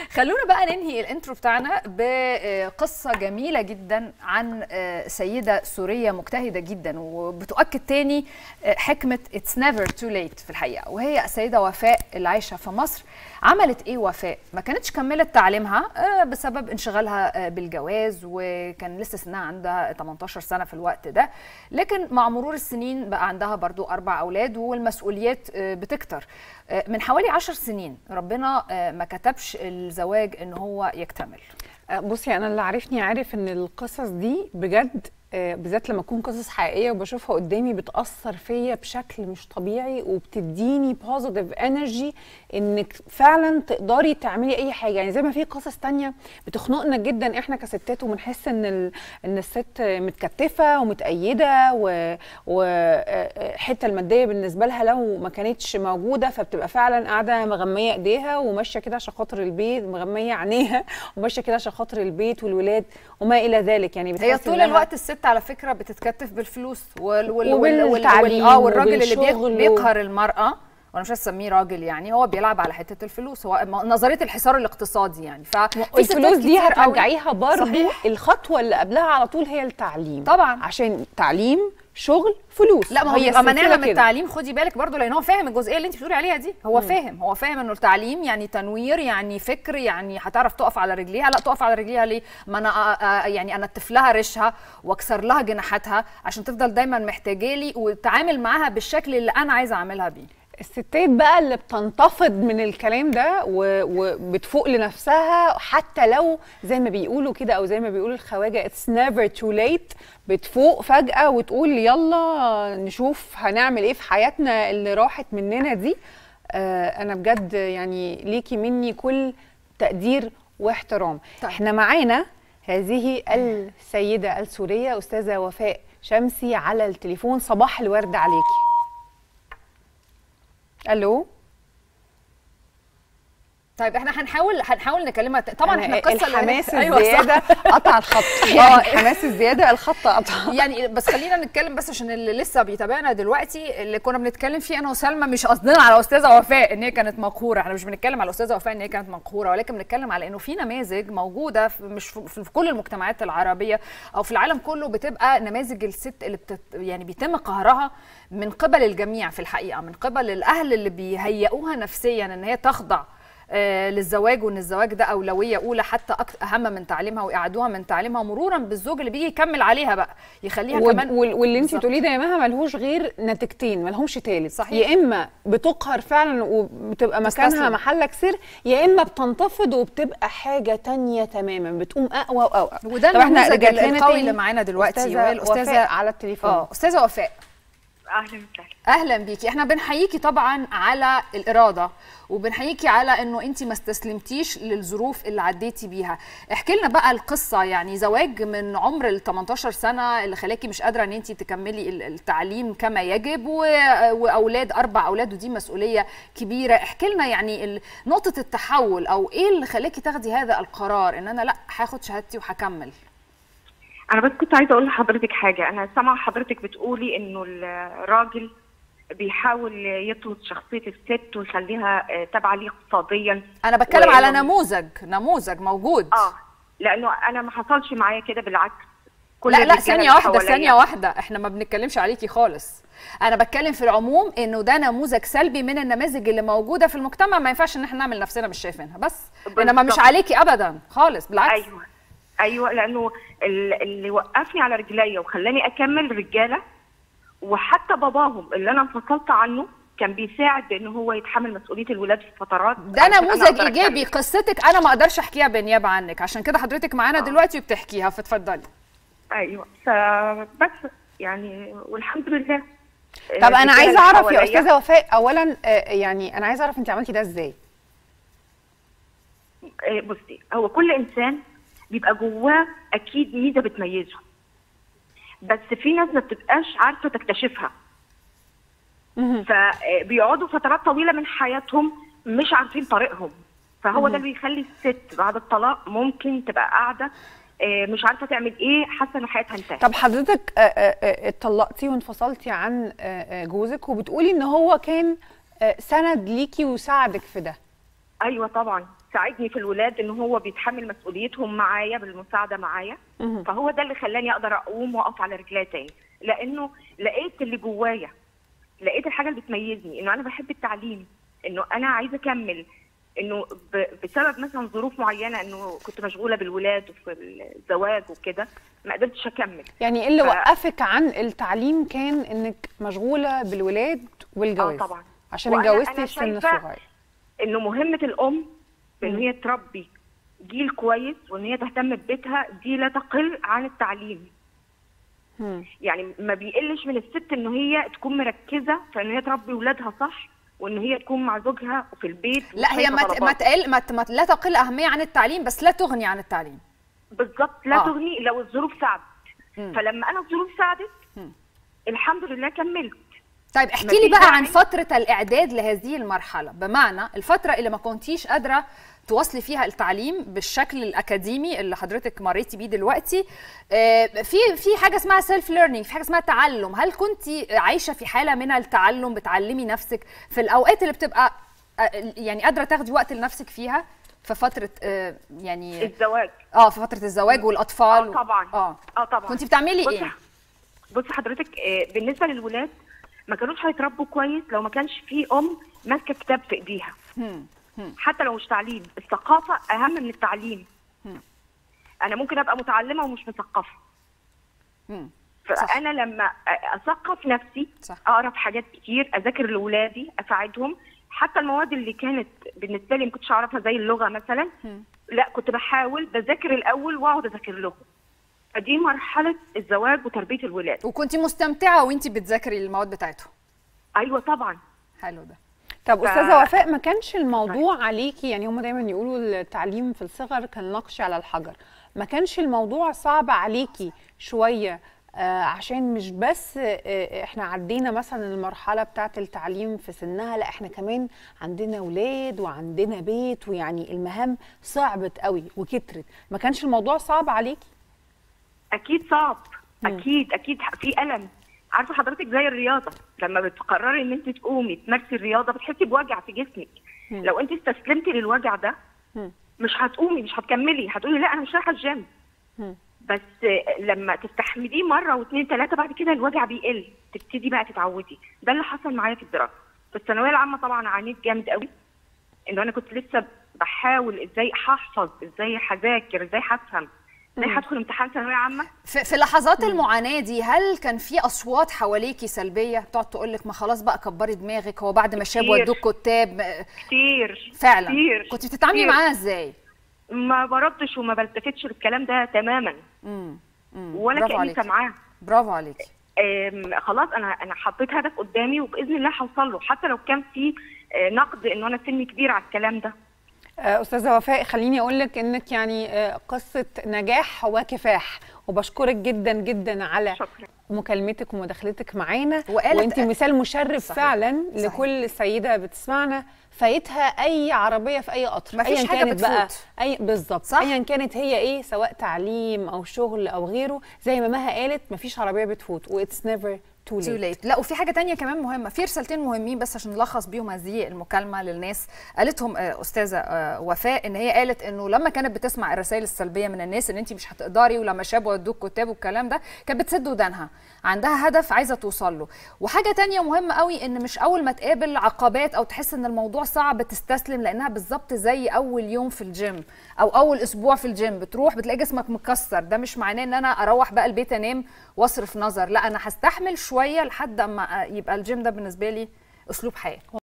خلونا بقى ننهي الانترو بتاعنا بقصه جميله جدا عن سيده سوريه مجتهده جدا وبتؤكد تاني حكمه اتس نيفر تو ليت في الحقيقه وهي السيده وفاء اللي عايشه في مصر عملت ايه وفاء ما كانتش كملت تعليمها بسبب انشغالها بالجواز وكان لسه سنها عندها 18 سنه في الوقت ده لكن مع مرور السنين بقى عندها برضو اربع اولاد والمسؤوليات بتكتر من حوالي 10 سنين ربنا ما كتبش الزواج ان هو يكتمل بصي انا اللي عارفني عارف ان القصص دي بجد بالذات لما تكون قصص حقيقيه وبشوفها قدامي بتاثر فيا بشكل مش طبيعي وبتديني بوزيتيف انرجي انك فعلا تقدري تعملي اي حاجه يعني زي ما في قصص تانية بتخنقنا جدا احنا كستات وبنحس ان ال... ان الست متكتفه ومتأيده وحته و... الماديه بالنسبه لها لو ما كانتش موجوده فبتبقى فعلا قاعده مغميه ايديها وماشيه كده عشان خاطر البيت مغميه عينيها وماشيه كده عشان خاطر البيت والولاد وما الى ذلك يعني هي طول الوقت الست الست على فكره بتتكتف بالفلوس وال وال وال وال اه والراجل اللي بيقهر المراه وانا مش هسميه راجل يعني هو بيلعب على حته الفلوس هو نظريه الحصار الاقتصادي يعني فالفلوس دي هترجعيها برضه الخطوه اللي قبلها على طول هي التعليم طبعا عشان تعليم شغل فلوس لا ما هو يبقى منعنا من التعليم خدي بالك برضو لان هو فاهم الجزئيه اللي انت بتقولي عليها دي هو مم. فاهم هو فاهم انه التعليم يعني تنوير يعني فكر يعني هتعرف تقف على رجليها لا تقف على رجليها ليه ما انا يعني انا اتف لها ريشها واكسر لها جناحاتها عشان تفضل دايما محتاجالي وتعامل معاها بالشكل اللي انا عايزه اعملها بيه الستات بقى اللي بتنتفض من الكلام ده وبتفوق لنفسها حتى لو زي ما بيقولوا كده او زي ما بيقولوا الخواجه اتس نيفر تو ليت بتفوق فجاه وتقول يلا نشوف هنعمل ايه في حياتنا اللي راحت مننا دي آه انا بجد يعني ليكي مني كل تقدير واحترام طيب. احنا معانا هذه السيده السوريه استاذه وفاء شمسي على التليفون صباح الورد عليكي الو طيب احنا هنحاول هنحاول نكلمها طبعا احنا القصه الحماس الزياده قطع الخط يعني الحماس الزياده الخط قطع يعني بس خلينا نتكلم بس عشان اللي لسه بيتابعنا دلوقتي اللي كنا بنتكلم فيه انا وسلمى مش قصدنا على استاذه وفاء ان هي كانت مقهوره احنا مش بنتكلم على استاذه وفاء ان هي كانت مقهوره ولكن بنتكلم على انه في نماذج موجوده في مش في كل المجتمعات العربيه او في العالم كله بتبقى نماذج الست اللي بتت يعني بيتم قهرها من قبل الجميع في الحقيقه من قبل الاهل اللي بيهيئوها نفسيا ان هي تخضع آه للزواج وان الزواج ده اولويه اولى حتى اهم من تعليمها ويقعدوها من تعليمها مرورا بالزوج اللي بيجي يكمل عليها بقى يخليها وال كمان وال واللي انت بتقوليه ده يا مها ملهوش غير نتيجتين ملهمش ثالث صحيح يا اما بتقهر فعلا وبتبقى مكانها محلك سر يا اما بتنتفض وبتبقى حاجه تانية تماما بتقوم اقوى واقوى وده النموذج القوي اللي معانا دلوقتي وهي الاستاذه على التليفون اه استاذه وفاء اهلا وسهلا اهلا بيكي احنا بنحييكي طبعا على الاراده وبنحييكي على انه انت ما استسلمتيش للظروف اللي عديتي بيها احكي لنا بقى القصه يعني زواج من عمر ال 18 سنه اللي خلاكي مش قادره ان انت تكملي التعليم كما يجب واولاد اربع اولاد ودي مسؤوليه كبيره احكي لنا يعني نقطه التحول او ايه اللي خلاكي تاخدي هذا القرار ان انا لا هاخد شهادتي وهكمل انا بس كنت عايزه اقول لحضرتك حاجه انا سامعه حضرتك بتقولي انه الراجل بيحاول يطلب شخصيه الست ويخليها تابعه ليه اقتصاديا انا بتكلم على نموذج نموذج موجود اه لانه انا ما حصلش معايا كده بالعكس كل لا لا ثانيه واحده ثانيه واحده احنا ما بنتكلمش عليكي خالص انا بتكلم في العموم انه ده نموذج سلبي من النماذج اللي موجوده في المجتمع ما ينفعش ان احنا نعمل نفسنا مش شايفينها بس انما مش عليكي ابدا خالص بالعكس ايوه ايوه لانه اللي وقفني على رجليا وخلاني اكمل رجاله وحتى باباهم اللي انا انفصلت عنه كان بيساعد بان هو يتحمل مسؤوليه الولاد في فترات ده نموذج ايجابي قصتك انا ما اقدرش احكيها بالنيابه عنك عشان كده حضرتك معانا آه. دلوقتي وبتحكيها فتفضلي ايوه فبس يعني والحمد لله طب انا عايزه اعرف يا استاذه وفاء اولا يعني انا عايزه اعرف انت عملتي ده ازاي بصي هو كل انسان بيبقى جواه اكيد ميزه بتميزه بس في ناس ما بتبقاش عارفه تكتشفها فبيقعدوا فترات طويله من حياتهم مش عارفين طريقهم فهو ده اللي بيخلي الست بعد الطلاق ممكن تبقى قاعده مش عارفه تعمل ايه حاسه ان حياتها انتهت طب حضرتك اتطلقتي وانفصلتي عن جوزك وبتقولي ان هو كان سند ليكي وساعدك في ده ايوه طبعا ساعدني في الولاد ان هو بيتحمل مسؤوليتهم معايا بالمساعده معايا مهم. فهو ده اللي خلاني اقدر اقوم واقف على رجلي تاني لانه لقيت اللي جوايا لقيت الحاجه اللي بتميزني انه انا بحب التعليم انه انا عايزه اكمل انه ب- بسبب مثلا ظروف معينه انه كنت مشغوله بالولاد وفي الزواج وكده ما قدرتش اكمل يعني إيه اللي ف- وقفك عن التعليم كان انك مشغوله بالولاد والجواز اه طبعا عشان وأنا- اتجوزتي أنا في سن شايفة صغير انه مهمه الام ان مم. هي تربي جيل كويس وان هي تهتم ببيتها دي لا تقل عن التعليم مم. يعني ما بيقلش من الست ان هي تكون مركزه في ان هي تربي ولادها صح وان هي تكون مع زوجها وفي البيت لا هي وشايفة ما ت- ما طلباته. تقل ما ت- ما ت- لا تقل اهميه عن التعليم بس لا تغني عن التعليم بالظبط لا آه. تغني لو الظروف ساعدت مم. فلما انا الظروف ساعدت مم. الحمد لله كملت طيب احكي مفيش لي بقى عن داعي. فترة الإعداد لهذه المرحلة بمعنى الفترة اللي ما كنتيش قادرة تواصلي فيها التعليم بالشكل الأكاديمي اللي حضرتك مريتي بيه دلوقتي آه، في في حاجة اسمها سيلف ليرنينج في حاجة اسمها تعلم هل كنت عايشة في حالة من التعلم بتعلمي نفسك في الأوقات اللي بتبقى آه، يعني قادرة تاخدي وقت لنفسك فيها في فترة آه، يعني الزواج اه في فترة الزواج والأطفال اه طبعا اه اه طبعا كنت بتعملي بصي ايه؟ بصي حضرتك آه، بالنسبه للولاد ما كانوش هيتربوا كويس لو ما كانش في ام ماسكه كتاب في ايديها هم. حتى لو مش تعليم الثقافه اهم من التعليم مم. انا ممكن ابقى متعلمه ومش مثقفه هم. صح. فانا لما اثقف نفسي صح. اقرا في حاجات كتير اذاكر لاولادي اساعدهم حتى المواد اللي كانت بالنسبه لي ما كنتش اعرفها زي اللغه مثلا مم. لا كنت بحاول بذاكر الاول واقعد اذاكر لهم فدي مرحله الزواج وتربيه الولاد وكنتي مستمتعة وانتي بتذاكري المواد بتاعتهم ايوه طبعا حلو ده طب ف- استاذه وفاء ما كانش الموضوع عليكي يعني هم دايما يقولوا التعليم في الصغر كان نقش على الحجر ما كانش الموضوع صعب عليكي شويه آه عشان مش بس آه احنا عدينا مثلا المرحله بتاعه التعليم في سنها لا احنا كمان عندنا اولاد وعندنا بيت ويعني المهام صعبت قوي وكترت ما كانش الموضوع صعب عليكي اكيد صعب مم. اكيد اكيد في الم عارفه حضرتك زي الرياضه لما بتقرري ان انت تقومي تمارسي الرياضه بتحسي بوجع في جسمك مم. لو انت استسلمتي للوجع ده مم. مش هتقومي مش هتكملي هتقولي لا انا مش رايحه الجيم مم. بس لما تستحمليه مره واثنين ثلاثه بعد كده الوجع بيقل تبتدي بقى تتعودي ده اللي حصل معايا في الدراسه في الثانويه العامه طبعا عانيت جامد قوي انه انا كنت لسه بحاول ازاي هحفظ ازاي هذاكر ازاي هفهم ازاي مم. هدخل امتحان ثانويه عامه في, في لحظات المعاناة دي هل كان في أصوات حواليكي سلبية بتقعد تقول لك ما خلاص بقى كبري دماغك هو بعد ما شاب كتير. ودوك كتاب آه، كتير فعلا كتير كنت بتتعاملي كتير. معاها ازاي؟ ما بردش وما بلتفتش للكلام ده تماما مم. مم. ولا برافو كاني عليكي سامعاه برافو عليكي أم، خلاص انا انا حطيت هدف قدامي وباذن الله هوصل له حتى لو كان في آه، نقد انه انا سني كبير على الكلام ده آه، استاذه وفاء خليني اقول لك انك يعني آه، قصه نجاح وكفاح وبشكرك جدا جدا على شكرا مكالمتك ومداخلتك معانا وقالت- وانت مثال مشرف صحيح. فعلا صحيح. لكل سيده بتسمعنا فايتها اي عربيه في اي قطر مفيش ايا حاجة كانت بقى بتفوت. اي بالظبط صح. ايا كانت هي ايه سواء تعليم او شغل او غيره زي ما مها قالت مفيش عربيه بتفوت واتس نيفر تو تو ليت ليت لا وفي حاجه تانية كمان مهمه في رسالتين مهمين بس عشان نلخص بيهم هذه المكالمه للناس قالتهم آه، استاذه آه، وفاء ان هي قالت انه لما كانت بتسمع الرسائل السلبيه من الناس ان انت مش هتقدري ولما شاب ودوك كتاب والكلام ده كانت بتسد ودانها عندها هدف عايزه توصل له وحاجه تانية مهمه قوي ان مش اول ما تقابل عقبات او تحس ان الموضوع صعب تستسلم لانها بالظبط زي اول يوم في الجيم او اول اسبوع في الجيم بتروح بتلاقي جسمك مكسر ده مش معناه ان انا اروح بقى البيت انام واصرف نظر لا انا هستحمل شويه لحد اما يبقى الجيم ده بالنسبه لي اسلوب حياه